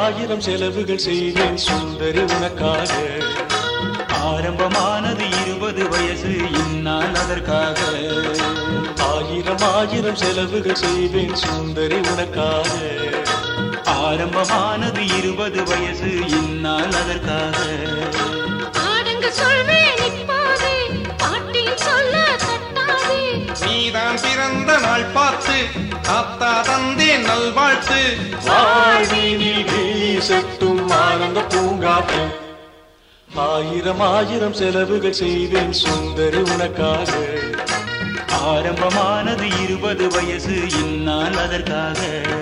ஆயிரம் செலவுகள் செய்வேன் சுந்தரி உனக்காக ஆரம்பமானது இருபது வயசு இந்நாள் அதற்காக ஆயிரம் ஆயிரம் செலவுகள் செய்வேன் சுந்தரி உனக்காக ஆரம்பமானது இருபது வயசு இந்நாள் அதற்காக ஆடங்க சொல்வேன் இப்போதே பாட்டில் சொல்ல தட்டாதே நீதான் பிறந்த நாள் பார்த்து தாத்தா தந்தே நல்வாழ்த்து வாழ்வினில் வீசட்டும் ஆனந்த பூங்காற்று ஆயிரம் ஆயிரம் செலவுகள் செய்வேன் சுந்தரி உனக்காக ஆரம்பமானது இருபது வயசு இந்நாள் அதற்காக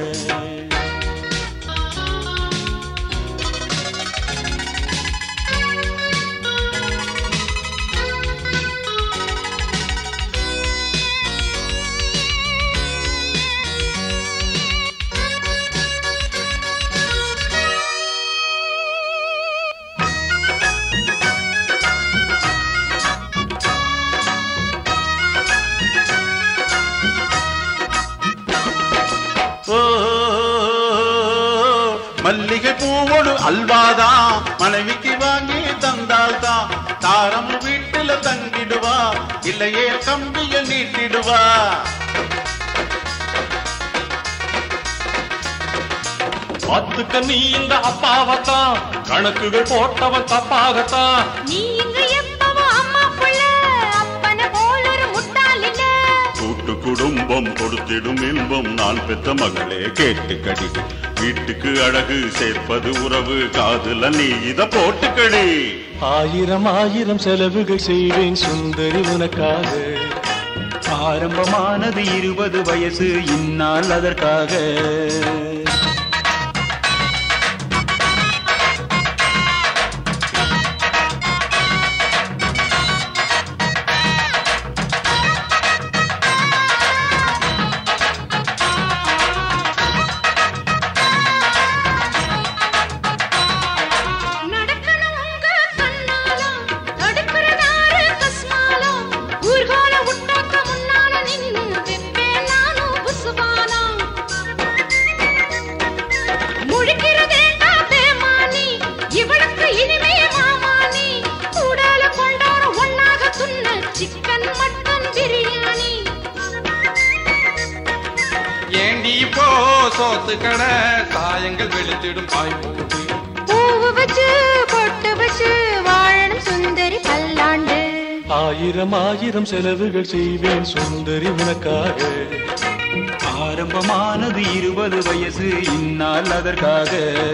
ஓ மல்லிகை பூவோடு அல்வாதா மனைவிக்கு வாங்கி தந்தால்தான் தாரம் வீட்டுல தங்கிடுவா இல்லையே கம்பிய நீட்டிடுவா பார்த்துக்க நீ இந்த அப்பாவத்தான் கணக்குகள் போட்டவன் தப்பாகத்தான் நீ இங்க எப்பவோ அம்மா புள்ள அப்பன போல ஒரு முட்டாள் இல்ல கூட்டு குடும்பம் கொடுத்திடும் இன்பம் நான் பெற்ற மகளே கேட்டுக்கடி வீட்டுக்கு அழகு சேர்ப்பது உறவு காதுல நீ இத போட்டுக்கடி ஆயிரம் ஆயிரம் செலவுகள் செய்வேன் சுந்தரி உனக்காக ஆரம்பமானது இருபது வயசு இந்நாள் அதற்காக நடக்கணும் உங்க கண்ணாலம் தடுக்கிறதாரு கஸ்மாலம் ஊர்கோல விட்டாக்க முன்னால நின்னு வெப்பேன் நானும் புசுவானம் முழிக்கிறதேண்டா பேமானி இவளுக்கு இனிமே மாமானி கூடால கொண்டாட ஒன்னாக துண்ண சிக்கன் மட்டன் பிரியாணி ஏண்டி போ சோத்து கடை சாயங்கள் வெளுத்திடும் பாய் போட்டு பூவு வச்சு பொட்டு வச்சு வாழணும் சுந்தரி பல்லாண்டு ஆயிரம் ஆயிரம் செலவுகள் செய்வேன் சுந்தரி உனக்காக ஆரம்பமானது இருபது வயசு இந்நாள் அதற்காக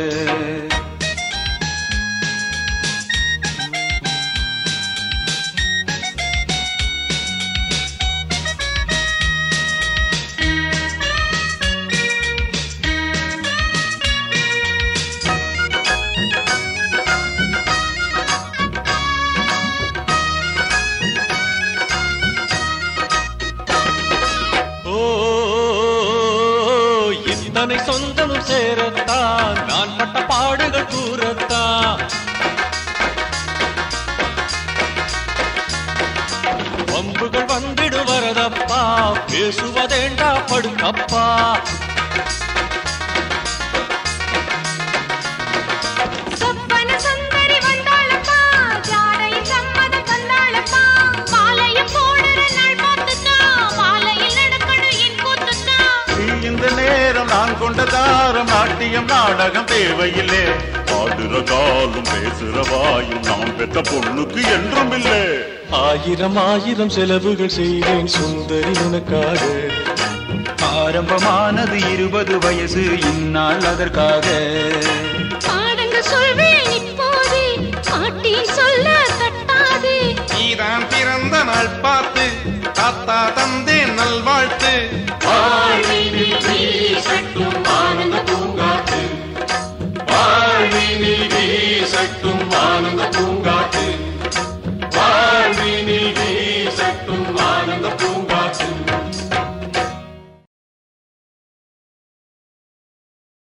ஓ இத்தனை சொந்தமும் சேரத்தான் நான் பட்ட பாடுகள் கூறத்தான் வம்புகள் வந்திடு வரதப்பா பேசுவதேண்டா படுக்கப்பா சொப்பன சுந்தரி வந்தாளப்பா ஜாடையில் சம்மதம் தந்தாளப்பா மாலையும் போடுற நாள் பார்த்துதான் மாலையில் நடக்கணும் என் கூத்துதான் நீ இந்த நேரம் நான் கொண்ட தாரம் நாட்டியம் நாடகம் தேவையில்லை ஆடுற காலும் பேசுற வாயும் நாம் பெற்ற பொண்ணுக்கு என்றும் இல்லை ஆயிரம் ஆயிரம் செலவுகள் செய்வேன் சுந்தரி உனக்காக ஆரம்பமானது இருபது வயசு இந்நாள் அதற்காக பாடங்க சொல்வேன் இப்போதே பாட்டி சொல்ல தட்டாதே நீதான் பிறந்த நாள் பார்த்து